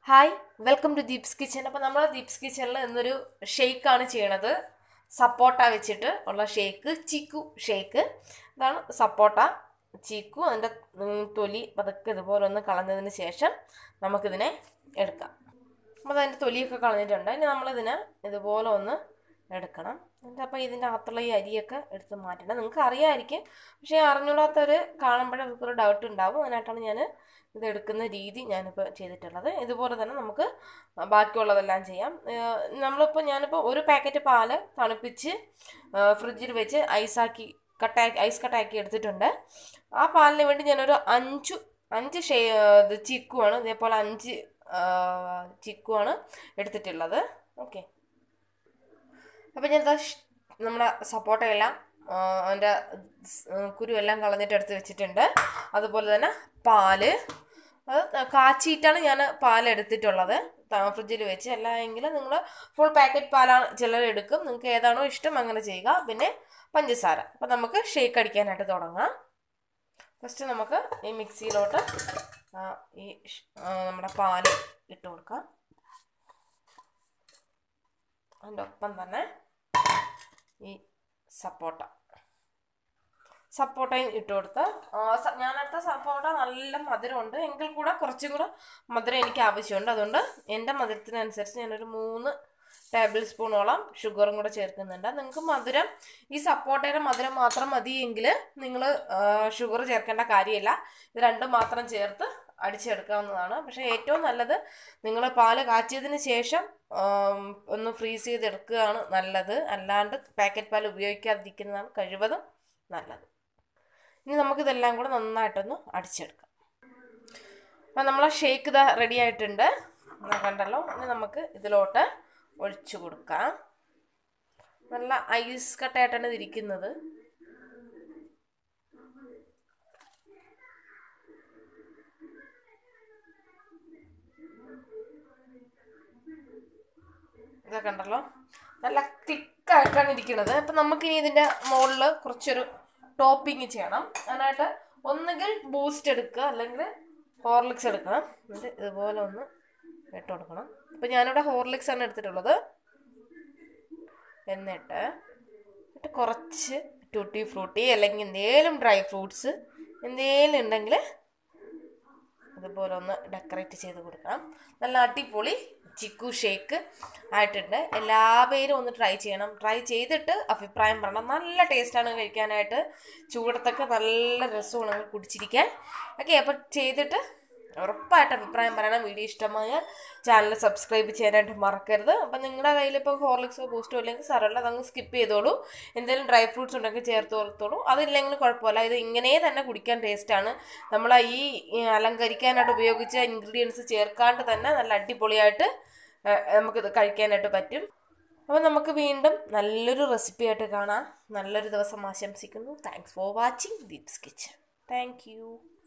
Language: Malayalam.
hi welcome to Deep's kitchen അപ്പോൾ നമ്മൾ ദീപ്സ് കിച്ചണിൽ ഇന്നൊരു ഷേക്കാണ് ചെയ്യണത് സപ്പോട്ട വെച്ചിട്ട് ഉള്ള ഷേക്ക് ചിക്കു ഷേക്ക് ഇതാണ് സപ്പോട്ട ചിക്കു അതിൻ്റെ ഉം, തൊലി പതുക്കെ ഇതുപോലെ ഒന്ന് കളഞ്ഞതിന് ശേഷം നമുക്കിതിനെ എടുക്കാം അപ്പോൾ അതിൻ്റെ തൊലിയൊക്കെ കളഞ്ഞിട്ടുണ്ട് ഇനി നമ്മളിതിനെ ഇതുപോലെ ഒന്ന് എടുക്കണം എന്നിട്ട് അപ്പോൾ ഇതിൻ്റെ അകത്തുള്ള ഈ അരിയൊക്കെ എടുത്ത് മാറ്റണം നിങ്ങൾക്ക് അറിയാമായിരിക്കും പക്ഷേ അറിഞ്ഞൂടാത്തവർ കാണുമ്പോഴേ അവർക്കൊരു ഡൗട്ട് ഉണ്ടാവും അതിനായിട്ടാണ് ഞാൻ ഇത് എടുക്കുന്ന രീതി ഞാനിപ്പോൾ ചെയ്തിട്ടുള്ളത് ഇതുപോലെ തന്നെ നമുക്ക് ബാക്കിയുള്ളതെല്ലാം ചെയ്യാം ഏഹ് നമ്മളിപ്പോൾ ഞാനിപ്പോൾ ഒരു പാക്കറ്റ് പാല് തണുപ്പിച്ച് ഏഹ് ഫ്രിഡ്ജിൽ വെച്ച് ഐസാക്കി കട്ടാക്കി ഐസ് കട്ടാക്കി എടുത്തിട്ടുണ്ട് ആ പാലിന് വേണ്ടി ഞാനൊരു അഞ്ചു അഞ്ച് ഷേ ഇത് ചിക്കുവാണ് ഇതേപോലെ അഞ്ച് ആഹ് ചിക്കുവാണ് എടുത്തിട്ടുള്ളത് ഓക്കെ അപ്പം ഞാൻ ദാ ഷ്- നമ്മുടെ സപ്പോട്ടയെല്ലാം ആ, അതിൻ്റെ സ്- കുരുവെല്ലാം കളഞ്ഞിട്ട് എടുത്ത് വെച്ചിട്ടുണ്ട് അതുപോലെ തന്നെ പാല് അത് കാച്ചിയിട്ടാണ് ഞാൻ പാൽ എടുത്തിട്ടുള്ളത് ഫ്രിഡ്ജിൽ വെച്ച് അല്ല എങ്കിൽ നിങ്ങൾ ഫുൾ പാക്കറ്റ് പാലാണ് ചിലർ എടുക്കും നിങ്ങൾക്ക് ഏതാണോ ഇഷ്ടം അങ്ങനെ ചെയ്യുക പിന്നെ പഞ്ചസാര അപ്പം നമുക്ക് ഷേക്ക് അടിക്കാനായിട്ട് തുടങ്ങാം ഫസ്റ്റ് നമുക്ക് ഈ മിക്സിയിലോട്ട് ആ, ഈ ഷ്- ആ, നമ്മുടെ പാല് ഇട്ട് കൊടുക്കാം അതിൻ്റെ ഒപ്പം തന്നെ ഈ സപ്പോട്ട സപ്പോട്ടയും ഇട്ട് കൊടുത്ത് ആ, സ- ഞാനെടുത്ത സപ്പോട്ട നല്ല മധുരമുണ്ട് എങ്കിൽ കൂടെ കുറച്ചും കൂടെ മധുരം എനിക്ക് ആവശ്യമുണ്ട് അതുകൊണ്ട് എൻ്റെ മധുരത്തിനനുസരിച്ച് ഞാനൊരു മൂന്ന് ടേബിൾ സ്പൂണോളം ഷുഗറും കൂടെ ചേർക്കുന്നുണ്ട് നിങ്ങൾക്ക് മധുരം ഈ സപ്പോട്ടയുടെ മധുരം മാത്രം മതിയെങ്കിൽ നിങ്ങൾ ഷുഗർ ചേർക്കേണ്ട കാര്യമില്ല ഇത് രണ്ടും മാത്രം ചേർത്ത് അടിച്ചെടുക്കാവുന്നതാണ് പക്ഷേ ഏറ്റവും നല്ലത് നിങ്ങൾ പാല് കാച്ചിയതിന് ശേഷം ആം, ഒന്ന് ഫ്രീസ് ചെയ്തെടുക്കുകയാണ് നല്ലത് അല്ലാണ്ട് പാക്കറ്റ് പാൽ ഉപയോഗിക്കാതിരിക്കുന്നതാണ് കഴിവതും നല്ലത് ഇനി നമുക്കിതെല്ലാം കൂടെ നന്നായിട്ടൊന്ന് അടിച്ചെടുക്കാം അപ്പം നമ്മളെ ഷേക്ക് ഇതാ റെഡി ആയിട്ടുണ്ട് ദാ കണ്ടല്ലോ ഇനി നമുക്ക് ഇതിലോട്ട് ഒഴിച്ചു കൊടുക്കാം നല്ല ഐസ് കട്ടയായിട്ടാണ് ഇത് ഇരിക്കുന്നത് ഇതൊക്കെ കണ്ടല്ലോ നല്ല തിക്കായിട്ടാണ് ഇരിക്കുന്നത് അപ്പം നമുക്കിനി ഇതിൻ്റെ മുകളിൽ കുറച്ചൊരു ടോപ്പിംഗ് ചെയ്യണം അതിനായിട്ട് ഒന്നുകിൽ ബൂസ്റ്റ് എടുക്കുക അല്ലെങ്കിൽ ഹോർലിക്സ് എടുക്കണം എന്നിട്ട് ഇതുപോലെ ഒന്ന് ഇട്ട് കൊടുക്കണം അപ്പം ഞാനിവിടെ ഹോർലിക്സ് ആണ് എടുത്തിട്ടുള്ളത് എന്നിട്ട് എന്നിട്ട് കുറച്ച് ടൂട്ടി ഫ്രൂട്ടി അല്ലെങ്കിൽ എന്തേലും ഡ്രൈ ഫ്രൂട്ട്സ് എന്തേലും ഉണ്ടെങ്കിൽ അതുപോലെ ഒന്ന് ഡെക്കറേറ്റ് ചെയ്ത് കൊടുക്കണം നല്ല അടിപൊളി ചിക്കു ഷേക്ക് ആയിട്ടുണ്ട് എല്ലാ പേരും ഒന്ന് ട്രൈ ചെയ്യണം ട്രൈ ചെയ്തിട്ട് അഭിപ്രായം പറയണം നല്ല ടേസ്റ്റാണ് കഴിക്കാനായിട്ട് ചൂടത്തൊക്കെ നല്ല രസമാണ് കുടിച്ചിരിക്കാൻ ഓക്കെ അപ്പോൾ ചെയ്തിട്ട് ഉറപ്പായിട്ട് അഭിപ്രായം പറയണം വീഡിയോ ഇഷ്ടമായാൽ ചാനൽ സബ്സ്ക്രൈബ് ചെയ്യാനായിട്ട് മറക്കരുത് അപ്പം നിങ്ങളുടെ കയ്യിൽ ഇപ്പോൾ ഹോർലിക്സോ ബൂസ്റ്റോ അല്ലെങ്കിൽ സാരമില്ല അതങ്ങ് സ്കിപ്പ് ചെയ്തോളൂ എന്തെങ്കിലും ഡ്രൈ ഫ്രൂട്ട്സ് ഉണ്ടെങ്കിൽ ചേർത്ത് കൊടുത്തോളൂ അതില്ലെങ്കിൽ കുഴപ്പമില്ല ഇത് ഇങ്ങനെ തന്നെ കുടിക്കാൻ ടേസ്റ്റാണ് നമ്മൾ ഈ ഈ അലങ്കരിക്കാനായിട്ട് ഉപയോഗിച്ച ഇൻഗ്രീഡിയൻസ് ചേർക്കാണ്ട് തന്നെ നല്ല അടിപൊളിയായിട്ട് ആ, നമുക്കിത് കഴിക്കാനായിട്ട് പറ്റും അപ്പോൾ നമുക്ക് വീണ്ടും നല്ലൊരു റെസിപ്പി ആയിട്ട് കാണാം നല്ലൊരു ദിവസം ആശംസിക്കുന്നു thanks for watching Deep's kitchen thank U